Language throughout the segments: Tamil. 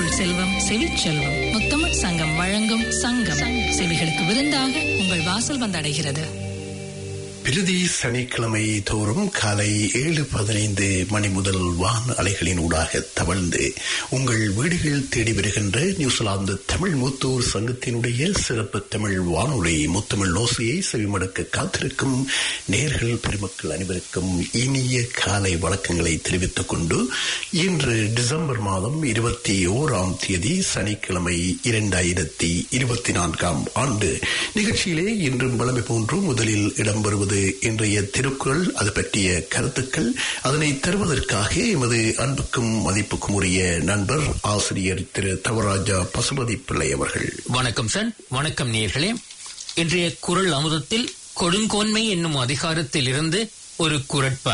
தமிழ் செல்வம் செவிச்செல்வம் முத்தமிழ் சங்கம் வழங்கும் சங்கம் செவிகளுக்கு விருந்தாக உங்கள் வாசல் வந்தடைகிறது பிரதி சனிக்கிழமை தோறும் காலை ஏழு பதினைந்து மணி முதல் வான் அலைகளின் ஊடாக தவழ்ந்து உங்கள் வீடுகள் தேடி வருகின்ற நியூசிலாந்து தமிழ் மூத்தோர் சங்கத்தினுடைய சிறப்பு தமிழ் வானொலி முத்தமிழ் ஓசையை செவிமடுக்க காத்திருக்கும் நேர்கள் பெருமக்கள் அனைவருக்கும் இனிய காலை வழக்கங்களை தெரிவித்துக் கொண்டு இன்று டிசம்பர் மாதம் இருபத்தி ஓராம் தேதி சனிக்கிழமை இரண்டாயிரத்தி இருபத்தி நான்காம் ஆண்டு நிகழ்ச்சியிலே இன்றும் வளமை போன்று முதலில் இடம்பெறுவது இன்றைய திருக்குறள் அது பற்றிய கருத்துக்கள் அதனை தருவதற்காக எமது அன்புக்கும் மதிப்புக்கும் உரிய நண்பர் ஆசிரியர் திரு தவராஜா பசுபதி பிள்ளை அவர்கள் வணக்கம் சார் வணக்கம் நேர்களே இன்றைய குரல் அமுதத்தில் கொடுங்கோன்மை என்னும் அதிகாரத்தில் இருந்து ஒரு குரட்பா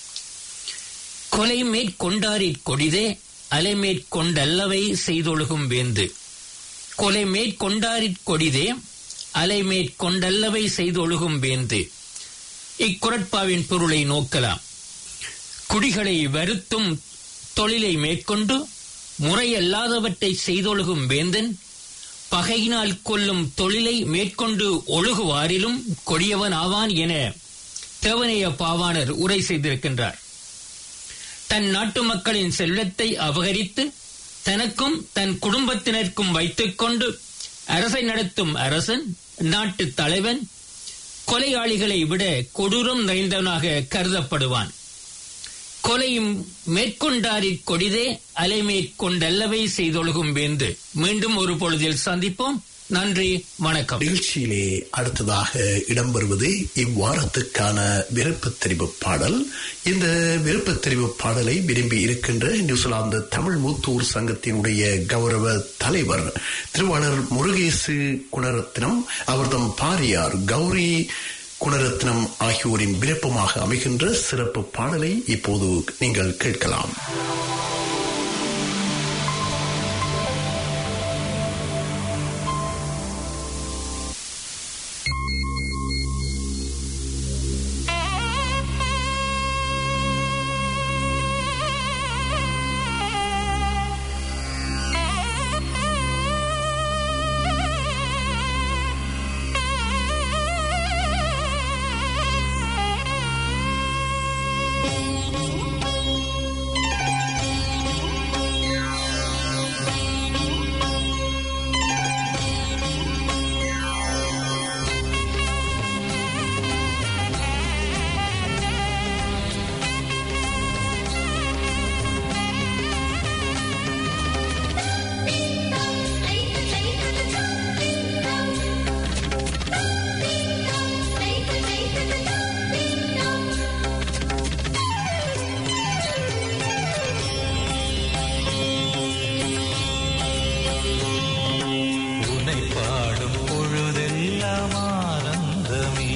கொலை மேற்கொண்டாரிற் கொடிதே அலை மேற்கொண்டல்லவை செய்தொழுகும் வேந்து கொலை மேற்கொண்டாரிற் கொடிதே அலை மேற்கொண்டல்லவை செய்தொழுகும் வேந்து இக்குரட்பாவின் பொருளை நோக்கலாம் குடிகளை வருத்தும் தொழிலை மேற்கொண்டு முறையல்லாதவற்றை செய்தொழுகும் வேந்தன் பகையினால் கொல்லும் தொழிலை மேற்கொண்டு ஒழுகுவாரிலும் கொடியவன் ஆவான் என தேவனைய பாவாணர் உரை செய்திருக்கின்றார் தன் நாட்டு மக்களின் செல்வத்தை அபகரித்து தனக்கும் தன் குடும்பத்தினருக்கும் வைத்துக்கொண்டு அரசை நடத்தும் அரசன் நாட்டு தலைவன் கொலையாளிகளை விட கொடூரம் நிறைந்தவனாக கருதப்படுவான் கொலையும் மேற்கொண்டாரிற் கொடிதே அலை மேற்கொண்டல்லவை செய்தொழுகும் வேந்து மீண்டும் ஒரு பொழுதில் சந்திப்போம் நன்றி வணக்கம் நிகழ்ச்சியிலே அடுத்ததாக இடம்பெறுவது இவ்வாரத்துக்கான விருப்பத் தெரிவு பாடல் இந்த விருப்பத் தெரிவு பாடலை விரும்பி இருக்கின்ற நியூசிலாந்து தமிழ் மூத்தூர் சங்கத்தினுடைய கௌரவ தலைவர் திருவாளர் முருகேசு குணரத்னம் அவர்தம் பாரியார் கௌரி குணரத்னம் ஆகியோரின் விருப்பமாக அமைகின்ற சிறப்பு பாடலை இப்போது நீங்கள் கேட்கலாம் உனை பாடும் பொழுதெல்லாம் ஆனந்தமே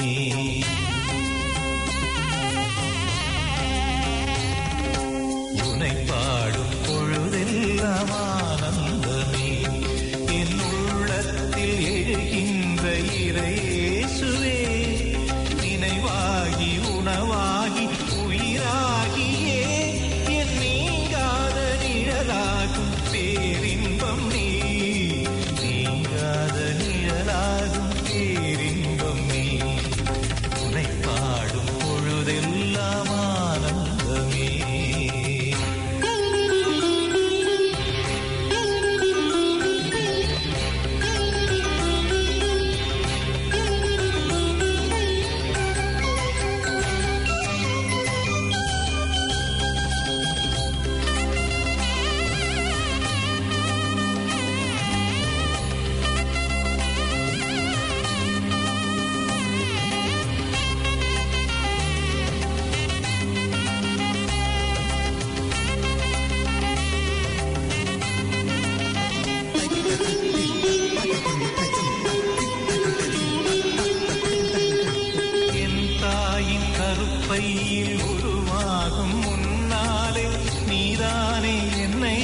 உனை பாடும் பொழுதெல்லாம் ஆனந்தமே என் உள்ளத்தில் எழுகின்ற இறையேசுவே நினைவாகி உணவாகி உயிராகியே என் நீங்காத நிழலாகும் பேரின்பம் நீ நீங்காத நிழலாகும் பேரின்பம் நீ உனை பாடும் பொழுதெல்லாம் ஆனந்தமே என் தாயின் கருப்பையில் உருவாகும் முன்னாலே நீதானே என்னை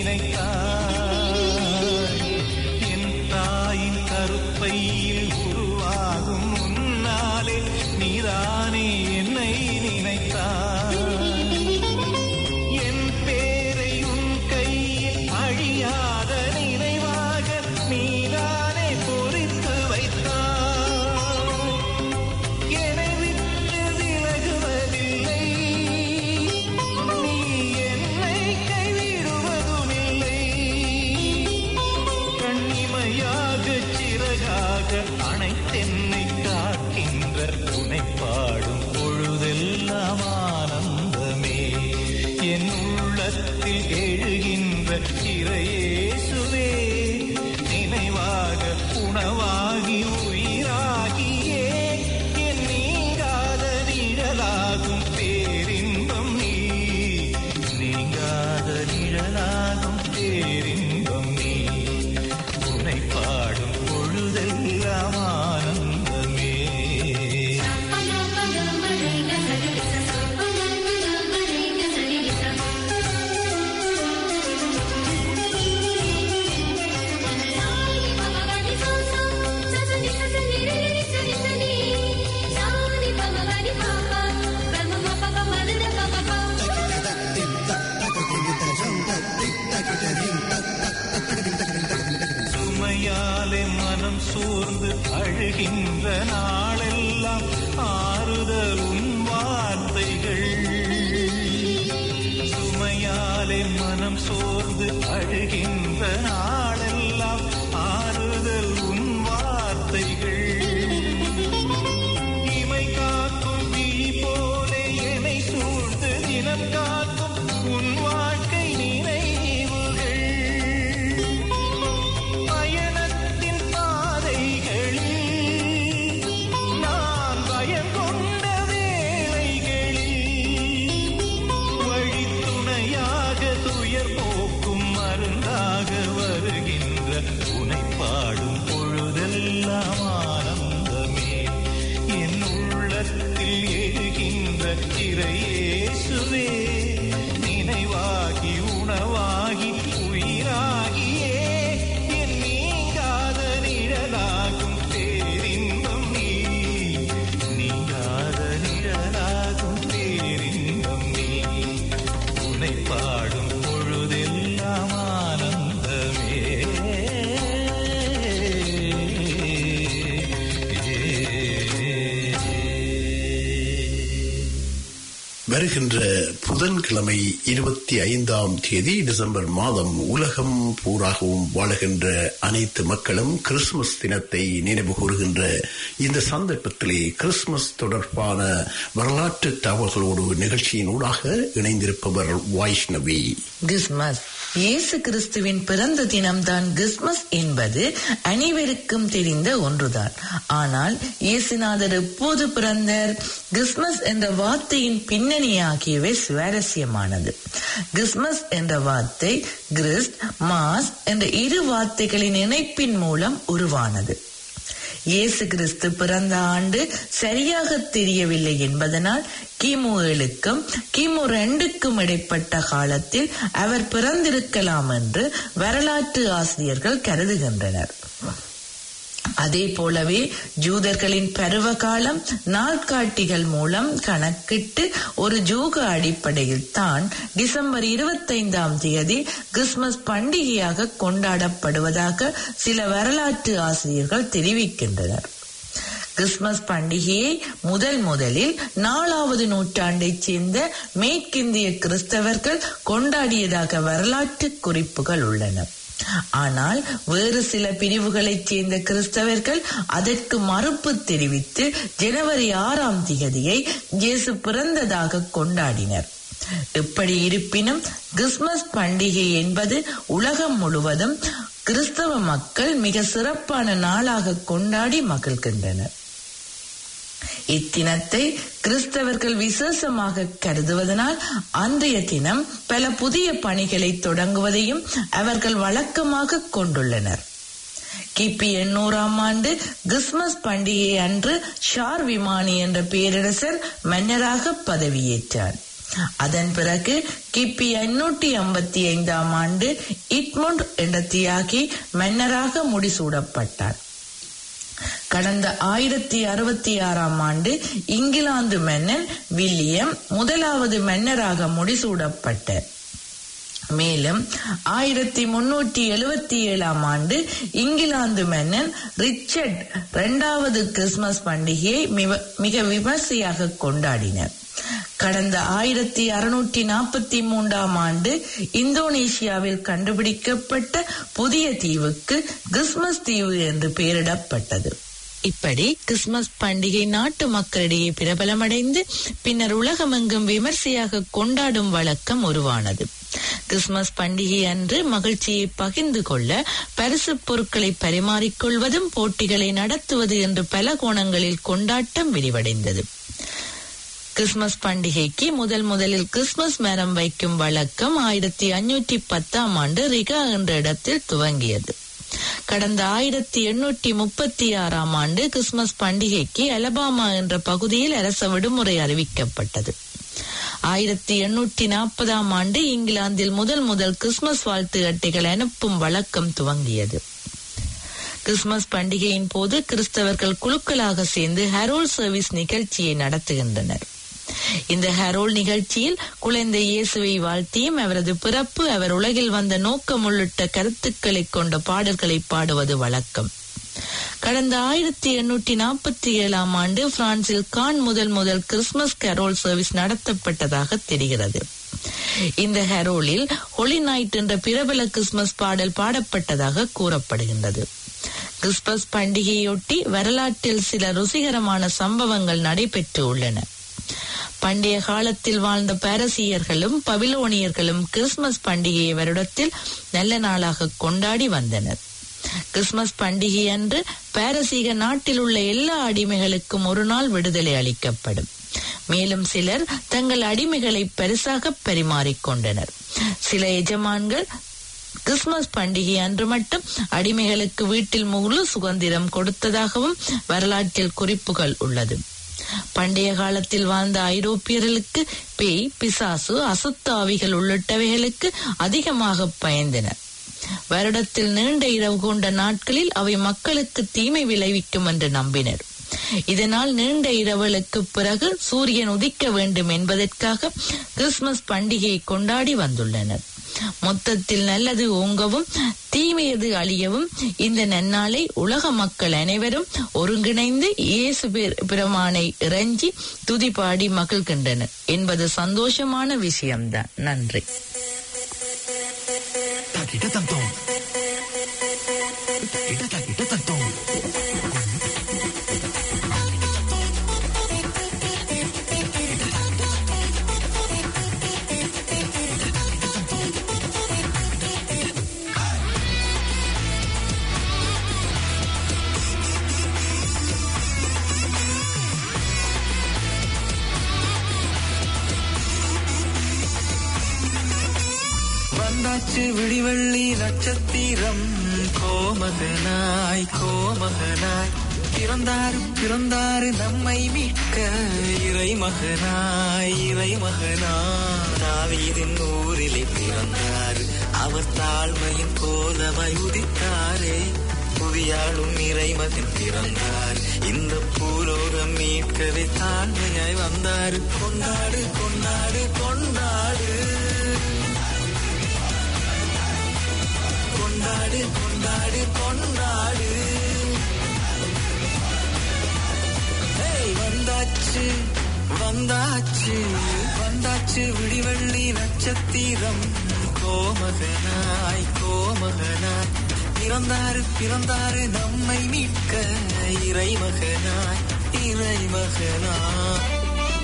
நினைத்தாய் என் தாயின் கருப்பையில் உருவாகும் முன்னாலே நீதானே என்னை நினைத்தாய் என் பேரை உன் கையில் அழிய நிழலாகும் பேரின்பம் நீ நீங்காத நிழலாகும் பேரின்பம் நீ உன்னை பாடும் பொழுதெல்லாம் ஆனந்தமே சுமையாலே மனம் சோர்ந்து அழுகின்ற நாளெல்லாம் ஆறுதல் உன் வார்த்தைகள் சுமையாலே மனம் சோர்ந்து அழுகின்ற நாளெல்லாம் ஆறுதல் உன் வார்த்தைகள் இமை காக்கும் விழி போலே என்னை சூழ்ந்து தினம் காக்கும் உன் வாழ்க்கை நினைவுகள் பயணத்தின் பாதைகளில் நான் பயம் கொண்ட வேளைகளில் வழித்துணையாக துயர் போக்கும் மருந்தாக வருகின்ற உனை பாடும் பொழுதெல்லாம் ஆனந்தமே என் உள்ளத்தில் எழுகின்ற இறையேசுவே நினைவாகி உணவாகி உயிராகியே என் நீங்காத நிழலாகும் பேரின்பம் நீ நீங்காத நிழலாகும் பேரின்பம் நீ உன்னை பாடும் பொழுதெல்லாம் ஆனந்தமே வருகின்ற புதன்கிழமை இருபத்தி ஐந்தாம் தேதி டிசம்பர் மாதம் உலகம் பூராகவும் வாழுகின்ற அனைத்து மக்களும் கிறிஸ்துமஸ் தினத்தை நினைவு கூறுகின்ற இந்த சந்தர்ப்பத்திலே கிறிஸ்துமஸ் தொடர்பான வரலாற்று தகவல்களோடு நிகழ்ச்சியின் ஊடாக இணைந்திருப்பவர் வைஷ்ணவி கிறிஸ்மஸ் இயேசு கிறிஸ்துவின் பிறந்த தினம்தான் கிறிஸ்மஸ் என்பது அனைவருக்கும் தெரிந்த ஒன்றுதான் ஆனால் இயேசுநாதர் எப்போது பிறந்தார் கிறிஸ்மஸ் என்ற வார்த்தையின் பின்னணி ஆகியவை சுவாரஸ்யமானது கிறிஸ்மஸ் என்ற வார்த்தை கிறிஸ்ட் மாஸ் என்ற இரு வார்த்தைகளின் இணைப்பின் மூலம் உருவானது இயேசு கிறிஸ்து பிறந்த ஆண்டு சரியாக தெரியவில்லை என்பதனால் கிமு ஏழுக்கும் கிமு ரெண்டுக்கும் இடைப்பட்ட காலத்தில் அவர் பிறந்திருக்கலாம் என்று வரலாற்று ஆசிரியர்கள் கருதுகின்றனர் அதே போலவே ஜூதர்களின் பருவகாலம் நாட்காட்டிகள் மூலம் கணக்கிட்டு ஒரு ஜூக அடிப்படையில் தான் டிசம்பர் இருபத்தைந்தாம் தேதி கிறிஸ்துமஸ் பண்டிகையாக கொண்டாடப்படுவதாக சில வரலாற்று ஆசிரியர்கள் தெரிவிக்கின்றனர் கிறிஸ்துமஸ் பண்டிகையை முதல் முதலில் நாலாவது நூற்றாண்டைச் சேர்ந்த மேற்கிந்திய கிறிஸ்தவர்கள் கொண்டாடியதாக வரலாற்று குறிப்புகள் உள்ளன ஆனால் வேறு சில பிரிவுகளைச் சேர்ந்த கிறிஸ்தவர்கள் அதற்கு மறுப்பு தெரிவித்து ஜனவரி ஆறாம் திகதியை இயேசு பிறந்ததாக கொண்டாடினர் எப்படி இருப்பினும் கிறிஸ்துமஸ் பண்டிகை என்பது உலகம் முழுவதும் கிறிஸ்தவ மக்கள் மிக சிறப்பான நாளாக கொண்டாடி மகிழ்கின்றனர் இத்தினத்தை கிறிஸ்தவர்கள் விசேஷமாக கருதுவதனால் அன்றைய தினம் பல புதிய பணிகளை தொடங்குவதையும் அவர்கள் வழக்கமாக கொண்டுள்ளனர் கிபி எண்ணூறாம் ஆண்டு கிறிஸ்துமஸ் பண்டிகை அன்று ஷார் விமானி என்ற பேரரசர் மன்னராக பதவியேற்றார் அதன் பிறகு கிபி எண்ணூற்றி ஐம்பத்தி ஐந்தாம் ஆண்டு இட்முண்ட் என்ற தியாகி மன்னராக முடிசூடப்பட்டார் கடந்த ஆயிரத்தி அறுபத்தி ஆறாம் ஆண்டு இங்கிலாந்து மன்னன் வில்லியம் முதலாவது மன்னராக முடிசூடப்பட்டார் மேலும் ஆயிரத்தி முன்னூற்றி எழுபத்தி ஏழாம் ஆண்டு இங்கிலாந்து மன்னன் ரிச்சர்ட் இரண்டாவது கிறிஸ்துமஸ் பண்டிகையை மிக- மிக விமர்சையாக கொண்டாடினர் கடந்த ஆயிரத்தி அறுநூற்றி நாற்பத்தி மூன்றாம் ஆண்டு இந்தோனேசியாவில் கண்டுபிடிக்கப்பட்ட புதிய தீவுக்கு கிறிஸ்துமஸ் தீவு என்று பெயரிடப்பட்டது இப்படி கிறிஸ்துமஸ் பண்டிகை நாட்டு மக்களிடையே பிரபலமடைந்து பின்னர் உலகமெங்கும் விமர்சையாக கொண்டாடும் வழக்கம் உருவானது கிறிஸ்துமஸ் பண்டிகை அன்று மகிழ்ச்சியை பகிர்ந்து கொள்ள பரிசு பொருட்களை பரிமாறிக்கொள்வதும் போட்டிகளை நடத்துவது என்று பல கோணங்களில் கொண்டாட்டம் விரிவடைந்தது கிறிஸ்துமஸ் பண்டிகைக்கு முதல் முதலில் கிறிஸ்துமஸ் மரம் வைக்கும் வழக்கம் ஆயிரத்தி அஞ்சூற்றி பத்தாம் ஆண்டு ரிகா என்ற இடத்தில் துவங்கியது கடந்த ஆயிரத்தி எண்ணூற்றி முப்பத்தி ஆறாம் ஆண்டு கிறிஸ்துமஸ் பண்டிகைக்கு அலபாமா என்ற பகுதியில் அரச விடுமுறை அறிவிக்கப்பட்டது ஆயிரத்தி எண்ணூற்றி நாற்பதாம் ஆண்டு இங்கிலாந்தில் முதல் முதல் கிறிஸ்துமஸ் வாழ்த்து அட்டைகள் அனுப்பும் வழக்கம் துவங்கியது கிறிஸ்துமஸ் பண்டிகையின் போது கிறிஸ்தவர்கள் குழுக்களாக சேர்ந்து ஹரோல் சர்வீஸ் நிகழ்ச்சியை நடத்துகின்றனர் இந்த ஹரோல் நிகழ்ச்சியில் குழந்தை இயேசுவை வாழ்த்தியும் அவரது பிறப்பு அவர் உலகில் வந்த நோக்கம் உள்ளிட்ட கருத்துக்களை கொண்ட பாடல்களை பாடுவது வழக்கம் கடந்த ஆயிரத்தி எண்ணூற்றி நாற்பத்தி ஏழாம் ஆண்டு பிரான்சில் கான் முதல் முதல் கிறிஸ்துமஸ் கரோல் சர்வீஸ் நடத்தப்பட்டதாக தெரிகிறது இந்த ஹரோலில் ஹொலி நைட் என்ற பிரபல கிறிஸ்துமஸ் பாடல் பாடப்பட்டதாக கூறப்படுகின்றது கிறிஸ்துமஸ் பண்டிகையொட்டி வரலாற்றில் சில ருசிகரமான சம்பவங்கள் நடைபெற்று உள்ளன பண்டைய காலத்தில் வாழ்ந்த பாரசீகர்களும் பபிலோனியர்களும் கிறிஸ்துமஸ் பண்டிகையை வருடத்தில் நல்ல நாளாக கொண்டாடி வந்தனர் கிறிஸ்துமஸ் பண்டிகை அன்று பாரசீக நாட்டில் உள்ள எல்லா அடிமைகளுக்கும் ஒரு நாள் விடுதலை அளிக்கப்படும் மேலும் சிலர் தங்கள் அடிமைகளை பரிசாக பரிமாறிக்கொண்டனர் சில எஜமான்கள் கிறிஸ்துமஸ் பண்டிகை அன்று மட்டும் அடிமைகளுக்கு வீட்டில் முழு சுதந்திரம் கொடுத்ததாகவும் வரலாற்றில் குறிப்புகள் உள்ளது பண்டைய காலத்தில் வாழ்ந்த ஐரோப்பியர்களுக்கு பேய் பிசாசு அசுத்தாவிகள் உள்ளிட்டவைகளுக்கு அதிகமாக பயந்தனர் வருடத்தில் நீண்ட இரவு கொண்ட நாட்களில் அவை மக்களுக்கு தீமை விளைவிக்கும் என்று நம்பினர் இதனால் நீண்ட இரவுகளுக்கு பிறகு சூரியன் உதிக்க வேண்டும் என்பதற்காக கிறிஸ்துமஸ் பண்டிகையை கொண்டாடி வந்துள்ளனர் மொத்தத்தில் நல்லது ஓங்கவும் தீமையது அழியவும் இந்த நன்னாளை உலக மக்கள் அனைவரும் ஒருங்கிணைந்து இயேசு பிரமானை இறைஞ்சி துதிபாடி மகிழ்கின்றனர் என்பது சந்தோஷமான விஷயம்தான் நன்றி வந்தாச்சு விடிவெள்ளி நட்சத்திரம் கோமகனாய் கோமகனாய் பிறந்தாரு பிறந்தாரு நம்மை மீட்க இறைமகனாய் இறைமகனாய் தாவீதின் ஊரிலே பிறந்தாரு அவர் தாழ்மையின் போலவாய் உதித்தாரே புவியாளும் இறைமகன் பிறந்தார் இந்த பூலோகம் மீட்கவே தாழ்மையாய் வந்தாரு கொண்டாடு கொண்டாடு கொண்டாடு கொண்டாடு கொண்டாடு கொண்டாடு ஏய், வந்தாச்சு வந்தாச்சு வந்தாச்சு விடிவெள்ளி நட்சத்திரம் கோமகனாய் கோமகனாய் பிறந்தாரு பிறந்தாரு நம்மை மீட்க இறைமகனாய் இறைமகனாய்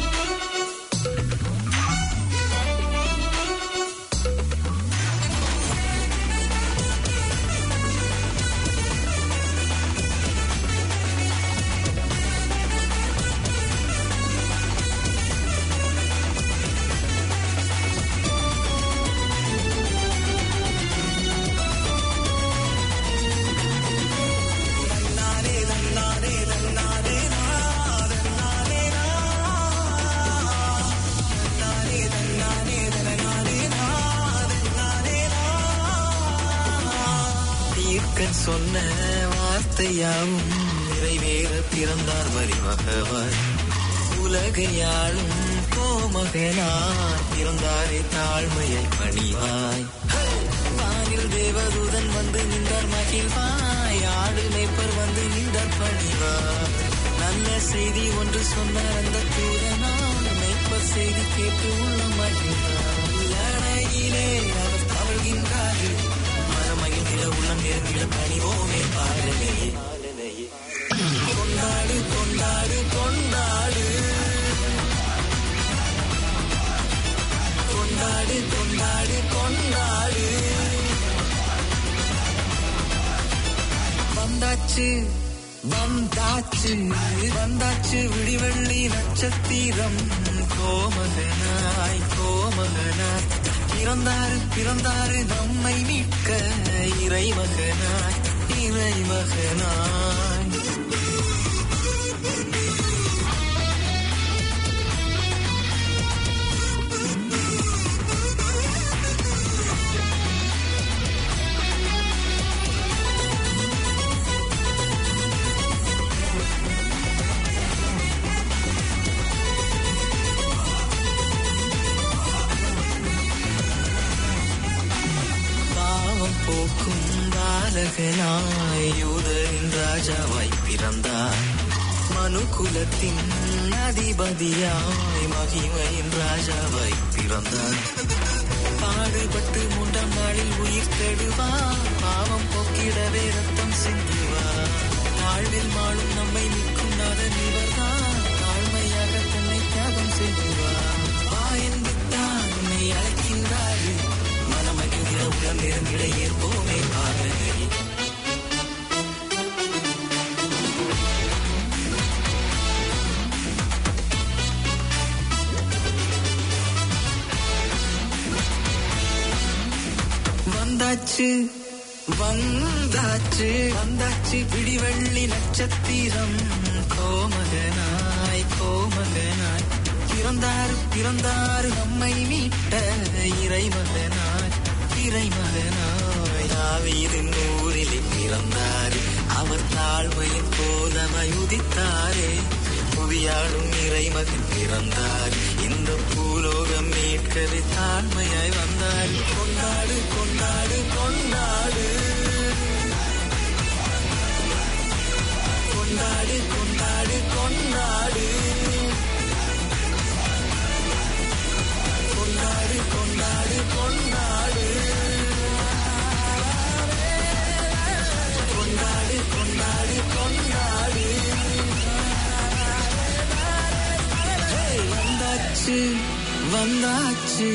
தீர்க்கன் சொன்ன வார்த்தையாவும் நிறைவேற பிறந்தார் மறிமகவாய் உலகையாளும் கோமகனார் பிறந்தாரே தாழ்மையை பணிவாய் வானில் தேவதூதன் வந்து நின்றார் மகிழ்வாய் ஆடு மேய்ப்பர் வந்து நின்றார் பணிவாய் நல்ல செய்தி ஒன்று சொன்னார் அந்த தூதனார் மேய்ப்பர் செய்தி கேட்டு உள்ள மகிழ்ந்தார் உள்ளடையிலே அவர் தவழ்கின்றார் மரமகிழ்ந்திட உள்ளம் நெருங்கிட பணிவோமே பாடலையே கொண்டாடு கொண்டாடு கொண்டாடு கொண்டாடு கொண்டாடு கொண்டாடு வந்தாச்சு வந்தாச்சு வந்தாச்சு விடிவெள்ளி நட்சத்திரம் கோமகனாய் கோமகனாய் பிறந்தாரு பிறந்தாரு நம்மை மீட்க இறைமகனாய் இறைமகனாய் பாவம் போக்கும் பாலகனாய் யூதரின் ராஜாவாய் பிறந்தார் மனு குலத்தின் அதிபதியாய் மகிமையின் ராஜாவாய் பிறந்தார் பாடுபட்டு மூன்றாம் நாளில் உயிர் கெடுவார் பாவம் போக்கிடவே ரத்தம் சிந்துவார் வாழ்வில் மாளும் நம்மை நிற்கும் நாதன் இவர்தான் தாழ்மையாக தன்னை தியாகம் செய்வார் வா என்புத்தான் உன்னை அழைக்கின்றாரு மனமகிழ்ந்திட உடன் இருந்திட ஏற்போமே பாதகை வந்தாச்சு வந்தாச்சு வந்தாச்சு பிடிவள்ளி நட்சத்திரம் கோமகனாய் கோமகனாய் பிறந்தாரு பிறந்தாரு நம்மை மீட்ட இறைமகனாய் இறைமகனாய் தாவீதின் ஊரிலே பிறந்தாரு அவர் தாழ்மையின் போலமாய் உதித்தாரே புவியாளும் இறைமகன் பிறந்தார் இந்த பூலோகம் மீட்கவே தாழ்மையாய் வந்தார் கொண்டாடு கொண்டாடு கொண்டாடு கொண்டாடு கொண்டாடு கொண்டாடு கொண்டாடு கொண்டாடு கொண்டாடு கொண்டாடு கொண்டாடு கொண்டாடு ஏய், வந்தாச்சு வந்தாச்சு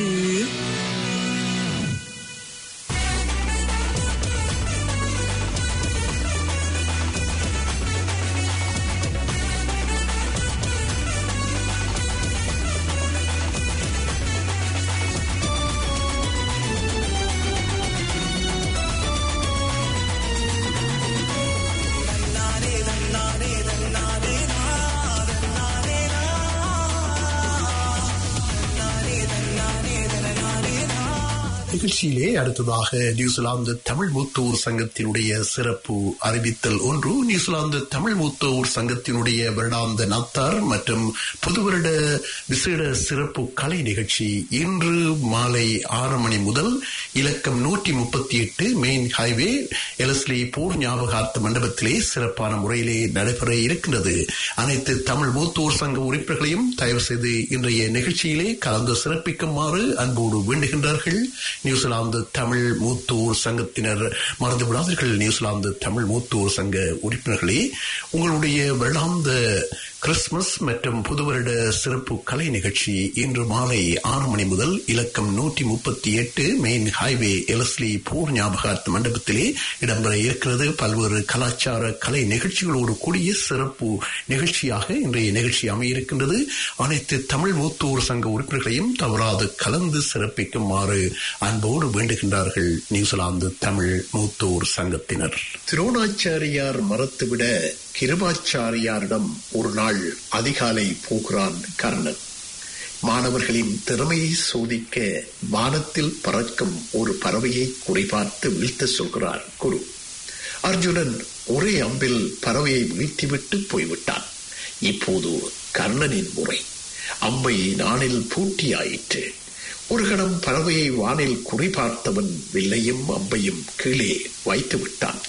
நிகழ்ச்சியிலே அடுத்ததாக நியூசிலாந்து தமிழ் மூத்தோர் சங்கத்தினுடைய சிறப்பு அறிவித்தல் ஒன்று நியூசிலாந்து தமிழ் மூத்தோர் சங்கத்தினுடைய வருடாந்த நாத்தார் மற்றும் புது வருட விசேட சிறப்பு கலை நிகழ்ச்சி இன்று மாலை ஆறு மணி முதல் இலக்கம் நூற்றி முப்பத்தி எட்டு மெயின் ஹைவே எலஸ்லி போர் ஞாபகார்த்த மண்டபத்திலே சிறப்பான முறையிலே நடைபெற இருக்கின்றது அனைத்து தமிழ் மூத்தோர் சங்க உறுப்பினர்களையும் தயவு செய்து இன்றைய நிகழ்ச்சியிலே கலந்து சிறப்பிக்குமாறு அன்போடு வேண்டுகின்றார்கள் நியூசிலாந்து தமிழ் மூத்தோர் சங்கத்தினர் மறந்து விடாதீர்கள் நியூசிலாந்து தமிழ் மூத்தோர் சங்க உறுப்பினர்களே உங்களுடைய வருடாந்த கிறிஸ்துமஸ் மற்றும் புது வருட சிறப்பு கலை நிகழ்ச்சி இன்று மாலை ஆறு மணி முதல் இலக்கம் நூற்றி முப்பத்தி எட்டு மெயின் ஹைவே எலஸ்லி போர் ஞாபகார்த்த மண்டபத்திலே இடம்பெற இருக்கிறது பல்வேறு கலாச்சார கலை நிகழ்ச்சிகளோடு கூடிய சிறப்பு நிகழ்ச்சியாக இன்றைய நிகழ்ச்சி அமையிருக்கின்றது அனைத்து தமிழ் மூத்தோர் சங்க உறுப்பினர்களையும் தவறாது கலந்து சிறப்பிக்குமாறு அன்போடு வேண்டுகின்றார்கள் நியூசிலாந்து தமிழ் மூத்தோர் சங்கத்தினர் துரோணாச்சாரியார் மறுத்துவிட கிருபாச்சாரியாரிடம் ஒரு நாள் அதிகாலை போகிறான் கர்ணன் மாணவர்களின் திறமையை சோதிக்க வானத்தில் பறக்கும் ஒரு பறவையை குறிபார்த்து வீழ்த்த சொல்கிறார் குரு அர்ஜுனன் ஒரே அம்பில் பறவையை வீழ்த்திவிட்டு போய்விட்டான் இப்போது கர்ணனின் முறை அம்பை நாணில் பூட்டியாயிற்று ஒரு கணம் பறவையை வானில் குறிபார்த்தவன் வில்லையும் அம்பையும் கீழே வைத்து விட்டான்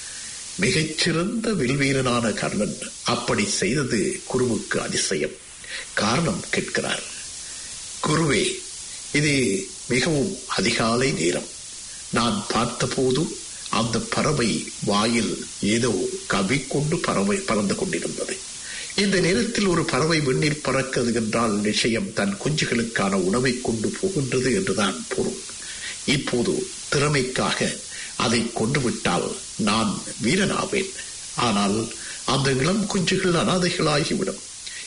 மிகச்சிறந்த வில்வீரனான கர்ணன் அப்படி செய்தது குருவுக்கு அதிசயம் காரணம் கேட்கிறார் குருவே இது மிகவும் அதிகாலை நேரம் நான் பார்த்தபோது அந்த பறவை வாயில் ஏதோ கவிக்கொண்டு பறவை பறந்து கொண்டிருந்தது இந்த நேரத்தில் ஒரு பறவை விண்ணில் பறக்கிறது என்றால் நிச்சயம் தன் குஞ்சுகளுக்கான உணவை கொண்டு போகின்றது என்றுதான் பொருள் இப்போது திறமைக்காக அதை கொண்டு விட்டால் நான் வீரனாவேன் ஆனால் அந்த இளம் குஞ்சுகள் அனாதைகளாகிவிடும்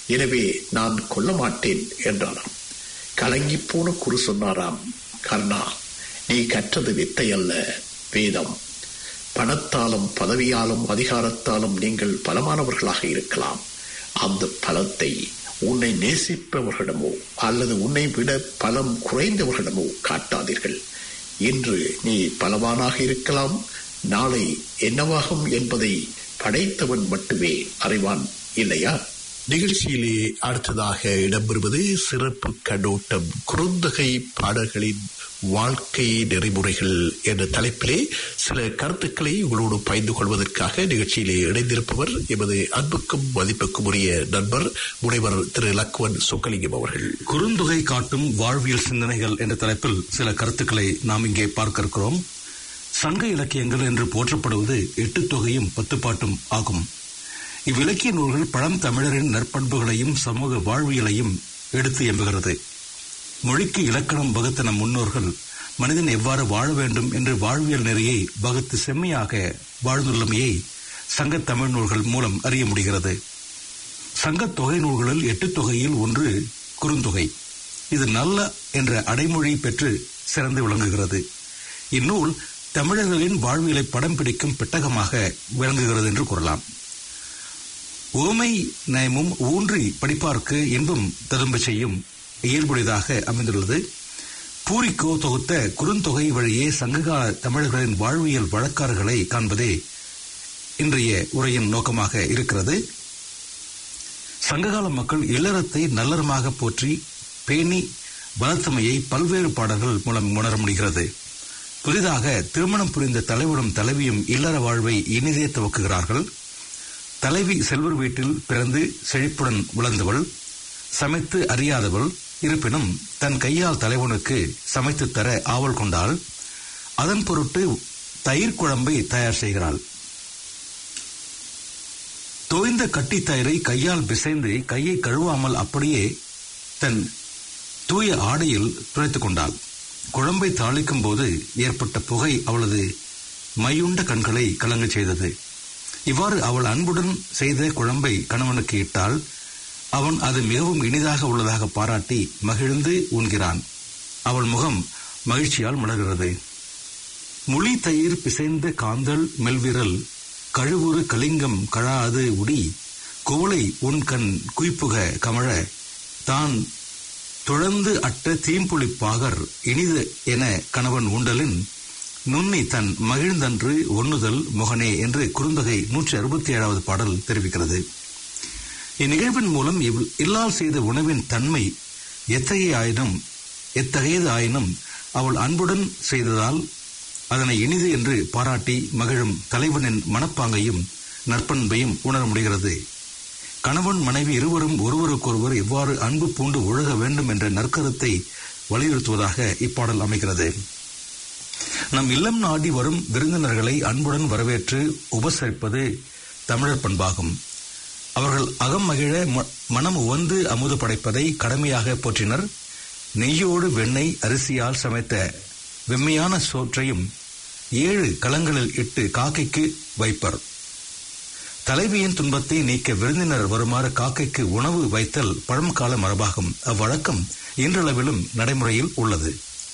எனவே நான் கொல்ல மாட்டேன் என்றாராம் கலங்கிப் போன குரு சொன்னாராம் கர்ணா நீ கற்றது வித்தை அல்ல வேதம் பணத்தாலும் பதவியாலும் அதிகாரத்தாலும் நீங்கள் பலமானவர்களாக இருக்கலாம் அந்த பலத்தை உன்னை நேசிப்பவர்களிடமோ அல்லது உன்னை விட பலம் குறைந்தவர்களிடமோ காட்டாதீர்கள் இன்று நீ பலவானாக இருக்கலாம் நாளை என்னவாகும் என்பதை படைத்தவன் மட்டுமே அறிவான் இல்லையா நிகழ்ச்சியிலே அடுத்ததாக இடம்பெறுவது சிறப்பு கண்ணோட்டம் குறுந்தொகை பாடல்களின் வாழ்க்கை நெறிமுறைகள் என்ற தலைப்பிலே சில கருத்துக்களை உங்களோடு பகிர்ந்து கொள்வதற்காக நிகழ்ச்சியிலே இணைந்திருப்பவர் எமது அன்புக்கும் மதிப்புக்கும் உரிய நண்பர் முனைவர் திரு லக்வன் சொக்கலிங்கம் அவர்கள் குறுந்தொகை காட்டும் வாழ்வியல் சிந்தனைகள் என்ற தலைப்பில் சில கருத்துக்களை நாம் இங்கே பார்க்க இருக்கிறோம் சங்க இலக்கியங்கள் என்று போற்றப்படுவது எட்டு தொகையும் பத்து பாட்டும் ஆகும் இவ்விலக்கிய நூல்கள் பழம் தமிழரின் நற்பண்புகளையும் சமூக வாழ்வியலையும் எடுத்து எம்புகிறது மொழிக்கு இலக்கணம் வகுத்த நம் முன்னோர்கள் மனிதன் எவ்வாறு வாழ வேண்டும் என்று வாழ்வியல் நெறியை வகுத்து செம்மையாக வாழ்ந்துள்ளமையை சங்க தமிழ் நூல்கள் மூலம் அறிய முடிகிறது சங்க தொகை நூல்களில் எட்டு தொகையில் ஒன்று குறுந்தொகை இது நல்ல என்ற அடைமொழி பெற்று சிறந்து விளங்குகிறது இந்நூல் தமிழர்களின் வாழ்வியலை படம் பிடிக்கும் பெட்டகமாக விளங்குகிறது என்று கூறலாம் ஓமை நயமும் ஊன்றி படிப்பார்க்கு இன்பம் ததும்ப செய்யும் இயல்புடையதாக அமைந்துள்ளது பூரிக்கோ தொகுத்த குறுந்தொகை வழியே சங்ககால தமிழர்களின் வாழ்வியல் வழக்காறுகளை காண்பதே இன்றைய உரையின் நோக்கமாக இருக்கிறது சங்ககால மக்கள் இல்லறத்தை நல்லறமாக போற்றி பேணி வளர்த்தமையை பல்வேறு பாடல்கள் மூலம் உணர முடிகிறது புதிதாக திருமணம் புரிந்த தலைவனும் தலைவியும் இல்லற வாழ்வை இனிதே துவக்குகிறார்கள் தலைவி செல்வர் வீட்டில் பிறந்து செழிப்புடன் வளர்ந்தவள் சமைத்து அறியாதவள் இருப்பினும் தன் கையால் தலைவனுக்கு சமைத்து தர ஆவல் கொண்டால் அதன் பொருட்டு தயிர் குழம்பை தயார் செய்கிறாள் தோய்ந்த கட்டி தயிரை கையால் பிசைந்து கையை கழுவாமல் அப்படியே தன் தூய ஆடையில் துடைத்துக் கொண்டாள் குழம்பை தாளிக்கும் போது ஏற்பட்ட புகை அவளது மையுண்ட கண்களை கலங்கச் செய்தது இவ்வாறு அவள் அன்புடன் செய்த குழம்பை கணவனுக்கு இட்டால் அவன் அது மிகவும் இனிதாக உள்ளதாக பாராட்டி மகிழ்ந்து உண்கிறான் அவள் முகம் மகிழ்ச்சியால் மலர்கிறது முளி தயிர் பிசைந்த காந்தல் மெல்விரல் கழுவுறு கலிங்கம் கழாது உடி குவளை உன் கண் குய்ப்புக கமழ தான் துழந்து அட்ட தீம்புளிப்பாகர் இனிது என கணவன் உண்டலின் நுண்ணி தன் மகிழ்ந்தன்று ஒண்ணுதல் முகனே என்று குறுந்தொகை நூற்றி அறுபத்தி ஏழாவது பாடல் தெரிவிக்கிறது இந்நிகழ்வின் மூலம் இவ் இல்லால் செய்த உணவின் தன்மை எத்தகைய ஆயினும் எத்தகையது ஆயினும் அவள் அன்புடன் செய்ததால் அதனை இனிது என்று பாராட்டி மகிழும் தலைவனின் மனப்பாங்கையும் நற்பண்பையும் உணர முடிகிறது கணவன் மனைவி இருவரும் ஒருவருக்கொருவர் எவ்வாறு அன்பு பூண்டு ஒழுக வேண்டும் என்ற நற்கருத்தை வலியுறுத்துவதாக இப்பாடல் அமைகிறது நம் இல்லம் நாடி வரும் விருந்தினர்களை அன்புடன் வரவேற்று உபசரிப்பது தமிழர் பண்பாகும் அவர்கள் அகம் மகிழ ம- மனம் உவந்து அமுது படைப்பதை கடமையாக போற்றினர் நெய்யோடு வெண்ணெய் அரிசியால் சமைத்த வெம்மையான சோற்றையும் ஏழு கலங்களில் இட்டு காக்கைக்கு வைப்பர் தலைவியின் துன்பத்தை நீக்க விருந்தினர் வருமாறு காக்கைக்கு உணவு வைத்தல் பழங்கால மரபாகும் அவ்வழக்கம் இன்றளவிலும் நடைமுறையில் உள்ளது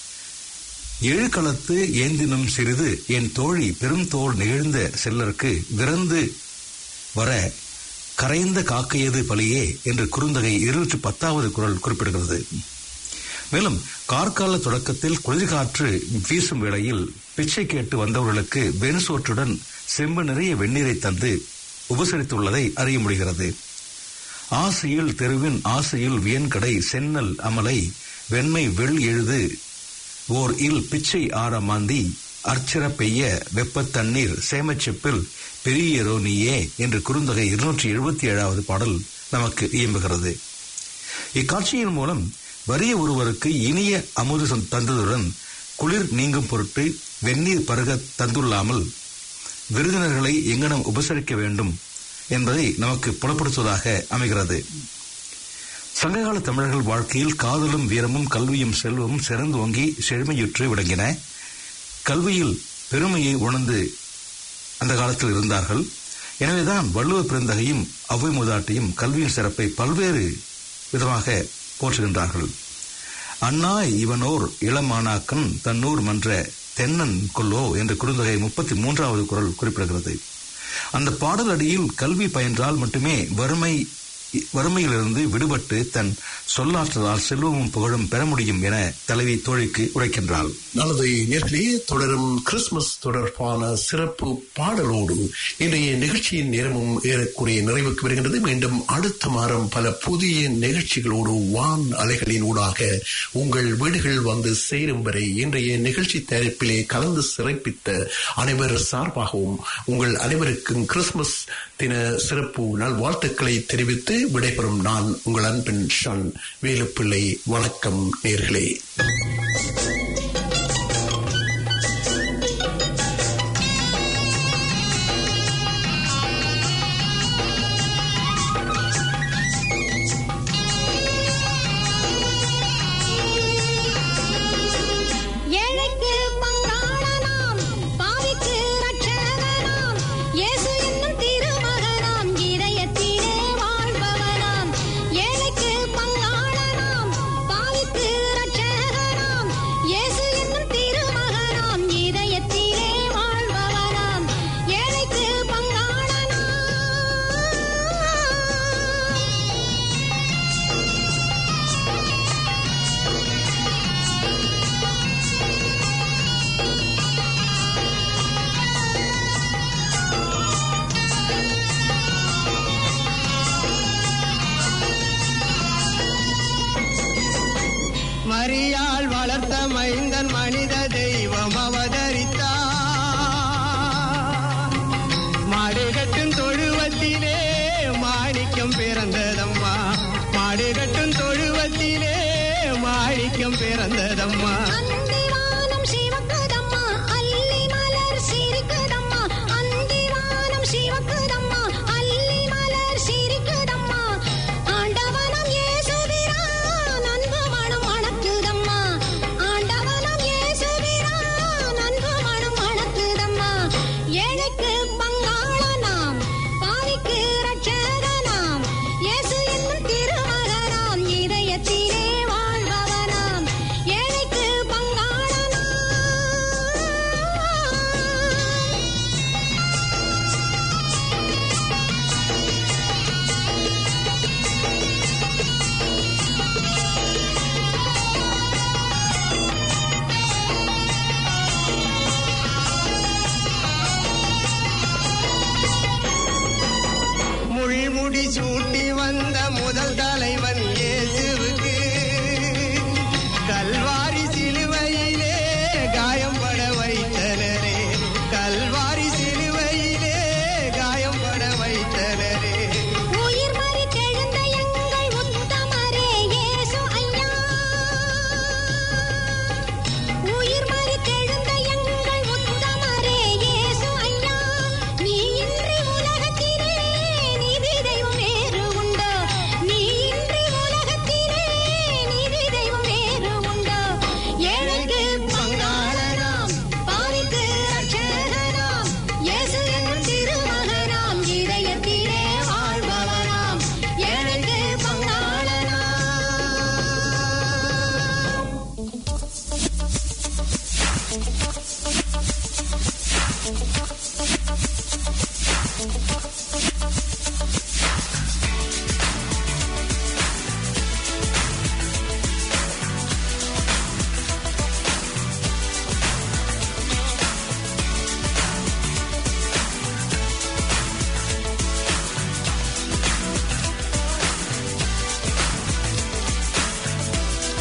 ஏழு களத்து ஏந்தினும் சிறிது என் தோழி பெரும் தோல் நிகழ்ந்த செல்லருக்கு விரந்து வர கரைந்த காக்கையது பலியே என்று குறுந்தகை இருநூற்றி பத்தாவது குரல் குறிப்பிடுகிறது மேலும் கார்கால தொடக்கத்தில் குளிர்காற்று வீசும் வேளையில் பிச்சை கேட்டு வந்தவர்களுக்கு வெண்சோற்றுடன் செம்பு நிறைய வெந்நீரை தந்து உபசரித்துள்ளதை அறிய முடிகிறது ஆசையில் தெருவின் ஆசையில் வியன்கடை சென்னல் அமலை வெண்மை வெள் எழுது ஓர் இல் பிச்சை ஆற மாந்தி அர்ச்சர பெய்ய வெப்பத் தண்ணீர் சேமச்செப்பில் பெரியரோ நீயே என்று குறுந்தொகை இருநூற்றி எழுபத்தி ஏழாவது பாடல் நமக்கு இயம்புகிறது இக்காட்சியின் மூலம் வறிய ஒருவருக்கு இனிய அமுது சந்- தந்ததுடன் குளிர் நீங்கும் பொருட்டு வெந்நீர் பருக தந்துள்ளாமல் விருந்தினர்களை எங்கனம் உபசரிக்க வேண்டும் என்பதை நமக்கு புலப்படுத்துவதாக அமைகிறது சங்ககால தமிழர்கள் வாழ்க்கையில் காதலும் வீரமும் கல்வியும் செல்வமும் சிறந்து ஓங்கி செழுமையுற்று விளங்கின கல்வியில் பெருமையை உணர்ந்து அந்த காலத்தில் இருந்தார்கள் எனவேதான் வள்ளுவ பெருந்தகையும் அவ்வை மூதாட்டியும் கல்வியின் சிறப்பை பல்வேறு விதமாக போற்றுகின்றார்கள் அண்ணாய் இவனோர் இளமானாக்கன் தன்னூர் மன்ற தென்னன் கொல்லோ என்ற குறுந்தொகை முப்பத்தி மூன்றாவது குரல் குறிப்பிடுகிறது அந்த பாடல் அடியில் கல்வி பயின்றால் மட்டுமே வறுமை வறுமையிலிருந்து விடுபட்டு தன் சொல்லாற்றலால் செல்வமும் புகழும் பெற முடியும் என தலைவி தோழிக்கு உரைக்கின்றாள் நல்லது நேர்களே தொடரும் கிறிஸ்துமஸ் தொடர்பான சிறப்பு பாடலோடு இன்றைய நிகழ்ச்சியின் நேரமும் ஏறக்குறைய நிறைவுக்கு வருகின்றது மீண்டும் அடுத்த வாரம் பல புதிய நிகழ்ச்சிகளோடு வான் அலைகளின் ஊடாக உங்கள் வீடுகள் வந்து சேரும் வரை இன்றைய நிகழ்ச்சி தயாரிப்பிலே கலந்து சிறப்பித்த அனைவர் சார்பாகவும் உங்கள் அனைவருக்கும் கிறிஸ்துமஸ் தின சிறப்பு நல்வாழ்த்துக்களை தெரிவித்து விடைபெறும் நான் உங்கள் அன்பின் ஷன் வேலுப்பிள்ளை வணக்கம் நேர்களே ஏழைக்கு பங்காளனாம் பாவிக்கு ரட்சகனாம் இயேசு என்னும் திருமகனாம் இதயத்திலே வாழ்பவனாம் ஏழைக்கு பங்காளனாம் பாவிக்கு ரட்சகனாம் இயேசு என்னும் திருமகனாம் இதயத்திலே வாழ்பவனாம் ஏழைக்கு பங்காளனாம் மரியாள் வளர்த்த மைந்தன் மனித தெய்வம் அவதரித்தார் மாடுகட்டும் தொழுவத்திலே மாணிக்கம் பிறந்ததம்மா மாடுகட்டும் தொழுவத்திலே மாணிக்கம் பிறந்ததம்மா அன்னை